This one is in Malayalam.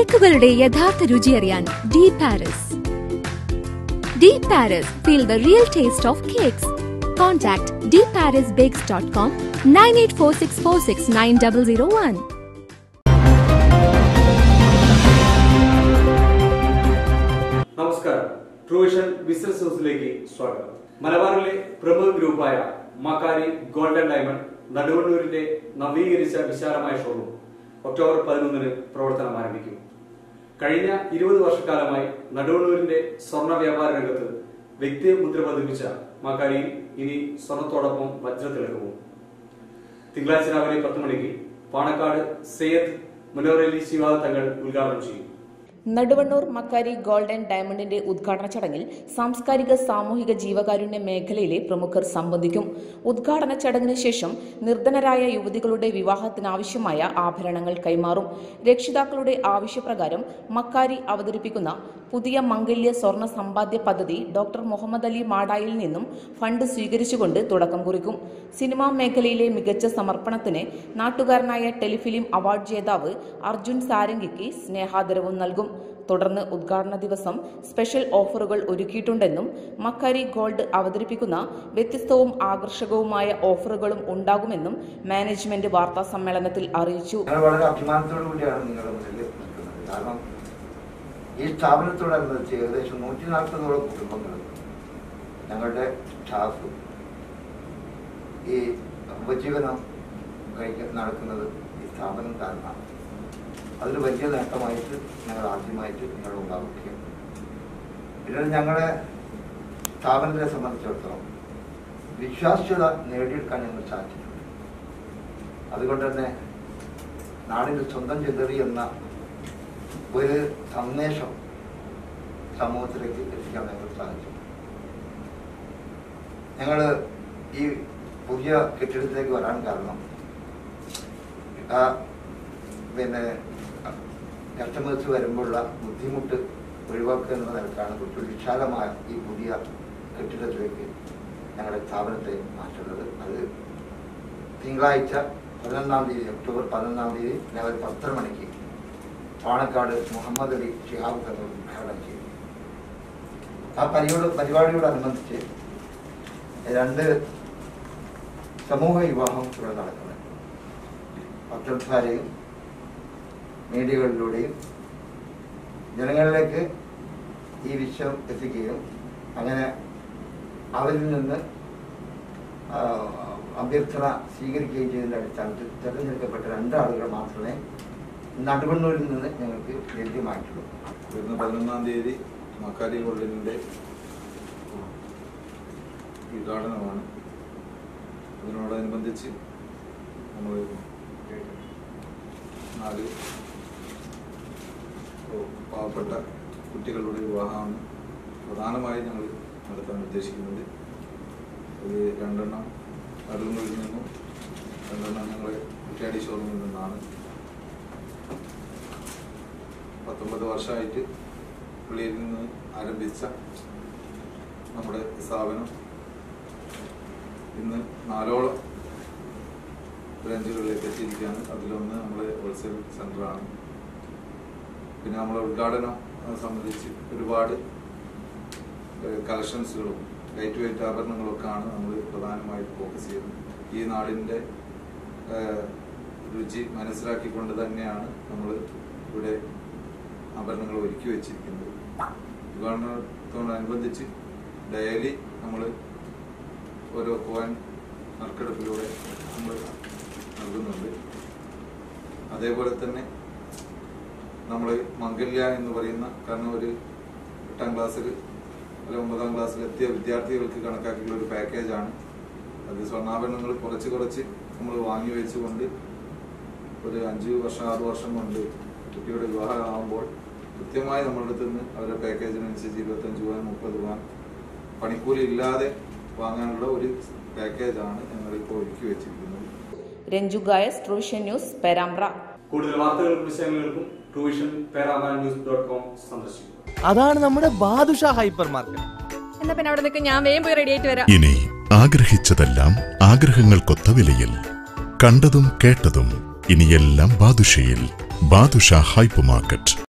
കേക്കുകളുടെ യഥാർത്ഥ രുചി അറിയാൻ D Paris D Paris feel the real taste of cakes contact D Paris bakes dot com nine eight four six four six nine double zero one നമസ്കാരം ട്രൂവിഷൻ ബിസിനസ് ന്യൂസിലേക്ക് സ്വാഗതം മലബാറിലെ പ്രമുഖ ഗ്രൂപ്പായ മക്കാരി ഗോൾഡൻ ഡയമണ്ട് നടുവണ്ണൂരിന്റെ നവീകരിച്ച വിശാലമായ ഷോറൂം ഒക്ടോബർ പതിനൊന്നിന് പ്രവർത്തനം ആരംഭിക്കും കഴിഞ്ഞ ഇരുപത് വർഷക്കാലമായി നടുവണ്ണൂരിന്റെ സ്വർണ്ണ വ്യാപാര രംഗത്ത് വ്യക്തിമുദ്ര പതിപ്പിച്ച മക്കാരിയിൽ ഇനി സ്വർണത്തോടൊപ്പം വജ്രത്തിളക്കവും തിങ്കളാഴ്ച രാവിലെ പത്ത് മണിക്ക് പാണക്കാട് സയ്യദ് മുനോറലി ശിവാദ തങ്ങൾ ഉദ്ഘാടനം ചെയ്യും നടുവണ്ണൂർ മക്കാരി ഗോൾഡൻ ഡയമണ്ടിന്റെ ഉദ്ഘാടന ചടങ്ങിൽ സാംസ്കാരിക സാമൂഹിക ജീവകാരുണ്യ മേഖലയിലെ പ്രമുഖർ സംബന്ധിക്കും ഉദ്ഘാടന ചടങ്ങിന് ശേഷം നിർധനരായ യുവതികളുടെ വിവാഹത്തിനാവശ്യമായ ആഭരണങ്ങൾ കൈമാറും രക്ഷിതാക്കളുടെ ആവശ്യപ്രകാരം മക്കാരി അവതരിപ്പിക്കുന്ന പുതിയ മംഗല്യ സ്വർണ്ണ സമ്പാദ്യ പദ്ധതി ഡോക്ടർ മുഹമ്മദ് അലി മാടായിൽ നിന്നും ഫണ്ട് സ്വീകരിച്ചുകൊണ്ട് തുടക്കം കുറിക്കും സിനിമാ മേഖലയിലെ മികച്ച സമർപ്പണത്തിന് നാട്ടുകാരനായ ടെലിഫിലിം അവാർഡ് ജേതാവ് അർജുൻ സാരംഗിക്ക് സ്നേഹാദരവും നൽകും തുടർന്ന് ഉദ്ഘാടന ദിവസം സ്പെഷ്യൽ ഓഫറുകൾ ഒരുക്കിയിട്ടുണ്ടെന്നും മക്കാരി ഗോൾഡ് അവതരിപ്പിക്കുന്ന വ്യത്യസ്തവും ആകർഷകവുമായ ഓഫറുകളും ഉണ്ടാകുമെന്നും മാനേജ്മെന്റ് വാർത്താ സമ്മേളനത്തിൽ അറിയിച്ചു ഞങ്ങൾ വളരെ അഭിമാനത്തോടു കൂടിയാണ് നിങ്ങളുടെ മുന്നിൽ നിൽക്കുന്നത് കാരണം ഈ സ്ഥാപനത്തോടനുബന്ധിച്ച് ഏകദേശം നൂറ്റി നാൽപ്പതോളം കുടുംബങ്ങൾ ഞങ്ങളുടെ സ്റ്റാഫ് ഈ ഉപജീവനം കഴിക്ക നടക്കുന്നത് ഈ സ്ഥാപനം കാരണമാണ് അതിൽ വലിയ നേട്ടമായിട്ട് ഞങ്ങൾ ആദ്യമായിട്ട് നിങ്ങൾ ഉണ്ടാവുകയും പിന്നീട് ഞങ്ങളുടെ സ്ഥാപനത്തെ സംബന്ധിച്ചിടത്തോളം വിശ്വാസ്യത നേടിയെടുക്കാൻ ഞങ്ങൾ സാധിച്ചിട്ടുണ്ട് അതുകൊണ്ട് തന്നെ നാടിൻ്റെ സ്വന്തം ചിതറി എന്ന ഒരു സന്ദേശം സമൂഹത്തിലേക്ക് എത്തിക്കാൻ ഞങ്ങൾ സാധിച്ചു ഞങ്ങൾ ഈ പുതിയ കെട്ടിടത്തിലേക്ക് വരാൻ കാരണം ആ പിന്നെ കസ്റ്റമേഴ്സ് വരുമ്പോഴുള്ള ബുദ്ധിമുട്ട് ഒഴിവാക്കുക എന്ന നിലക്കാണ് കുറച്ച് വിശാലമായ ഈ പുതിയ കെട്ടിടത്തിലേക്ക് ഞങ്ങളുടെ സ്ഥാപനത്തെ മാറ്റുന്നത് അത് തിങ്കളാഴ്ച പതിനൊന്നാം തീയതി ഒക്ടോബർ പതിനൊന്നാം തീയതി രാവിലെ പത്തര മണിക്ക് പാണക്കാട് മുഹമ്മദ് അലി ഷിഹാബ് തങ്ങൾ ഉദ്ഘാടനം ചെയ്തു ആ പരിപാടി പരിപാടിയോടനുബന്ധിച്ച് രണ്ട് സമൂഹ വിവാഹം ഇവിടെ നടക്കുന്നത് പത്രക്കാരെയും മീഡിയകളിലൂടെയും ജനങ്ങളിലേക്ക് ഈ വിഷയം എത്തിക്കുകയും അങ്ങനെ അവരിൽ നിന്ന് ആ, അഭ്യർത്ഥന സ്വീകരിക്കുകയും ചെയ്തതിൻ്റെ അടിസ്ഥാനത്തിൽ തിരഞ്ഞെടുക്കപ്പെട്ട രണ്ടാളുകൾ മാത്രമേ നടുവണ്ണൂരിൽ നിന്ന് ഞങ്ങൾക്ക് ലഭ്യമായിട്ടുള്ളൂ വരുന്ന പതിനൊന്നാം തീയതി മക്കാരി ഗോൾഡിൻ്റെ ഉദ്ഘാടനമാണ് അതിനോടനുബന്ധിച്ച് നമ്മൾ നാല് പാവപ്പെട്ട കുട്ടികളുടെ വിവാഹമാണ് പ്രധാനമായും ഞങ്ങൾ നടത്താൻ ഉദ്ദേശിക്കുന്നത് അത് രണ്ടെണ്ണം അടൂരിൽ നിന്നും രണ്ടെണ്ണം ഞങ്ങൾ കുറ്റ്യാടി ഷോറൂമിൽ നിന്നാണ് പത്തൊമ്പത് വർഷമായിട്ട് പുള്ളിയിൽ നിന്ന് ആരംഭിച്ച നമ്മുടെ സ്ഥാപനം ഇന്ന് നാലോളം ബ്രാഞ്ചുകളിലേക്ക് എത്തിയിരിക്കുകയാണ് അതിലൊന്ന് നമ്മുടെ ഹോൾസെയിൽ സെൻ്ററാണ് പിന്നെ നമ്മളെ ഉദ്ഘാടനം ആ, സംബന്ധിച്ച് ഒരുപാട് കളക്ഷൻസുകളും ലൈറ്റ് വെയിറ്റ് ആഭരണങ്ങളൊക്കെയാണ് നമ്മൾ പ്രധാനമായിട്ട് ഫോക്കസ് ചെയ്യുന്നത് ഈ നാടിൻ്റെ ഏഹ്, രുചി മനസ്സിലാക്കിക്കൊണ്ട് തന്നെയാണ് നമ്മൾ ഇവിടെ ആഭരണങ്ങൾ ഒരുക്കി വെച്ചിരിക്കുന്നത് ഉദ്ഘാടനത്തോടനുബന്ധിച്ച് ഡെയിലി നമ്മൾ ഓരോ കോയിൻ നറുക്കെടുപ്പിലൂടെ നമ്മൾ നൽകുന്നുണ്ട് അതേപോലെ തന്നെ നമ്മൾ മംഗല്യ എന്ന് പറയുന്ന കാരണം ഒരു എട്ടാം ക്ലാസ്സിൽ അല്ല ഒമ്പതാം ക്ലാസ്സിൽ എത്തിയ വിദ്യാർത്ഥികൾക്ക് കണക്കാക്കിയുള്ള ഒരു പാക്കേജാണ് അത് സ്വർണ്ണാഭരണങ്ങൾ കുറച്ച് കുറച്ച് നമ്മൾ വാങ്ങി വെച്ചുകൊണ്ട് ഒരു അഞ്ച് വർഷം ആറ് വർഷം കൊണ്ട് കുട്ടിയുടെ വിവാഹം ആകുമ്പോൾ കൃത്യമായി നമ്മളുടെ അടുത്ത് നിന്ന് അവരുടെ പാക്കേജിനനുസരിച്ച് ഇരുപത്തഞ്ച് പവൻ മുപ്പത് പവൻ പണിക്കൂലി ഇല്ലാതെ വാങ്ങാനുള്ള ഒരു പാക്കേജാണ് ഞങ്ങളിപ്പോൾ ഒരുക്കി വെച്ചിരിക്കുന്നത് രഞ്ജു ഗായസ് ട്രൂഷ്യൻ ന്യൂസ് പേരാമ്പ്ര കൂടുതൽ വാർത്തകൾക്കും വിശകലനങ്ങൾക്കും ട്രൂവിഷൻ പേരാമാൻ ന്യൂസ് ഡോട്ട് കോം സന്ദർശിക്കും അതാണ് നമ്മുടെ ബാദുഷ ഹൈപ്പർ മാർക്കറ്റ് എന്നാ പിന്നെ അവിടെ നിൽക്കും ഞാൻ വേഗം പോയി റെഡി ആയിട്ട് വരാം ഇനി ആഗ്രഹിച്ചതെല്ലാം ആഗ്രഹങ്ങൾക്കൊത്ത വിലയിൽ കണ്ടതും കേട്ടതും ഇനിയെല്ലാം ബാദുഷയിൽ ബാദുഷ ഹൈപ്പർ മാർക്കറ്റ്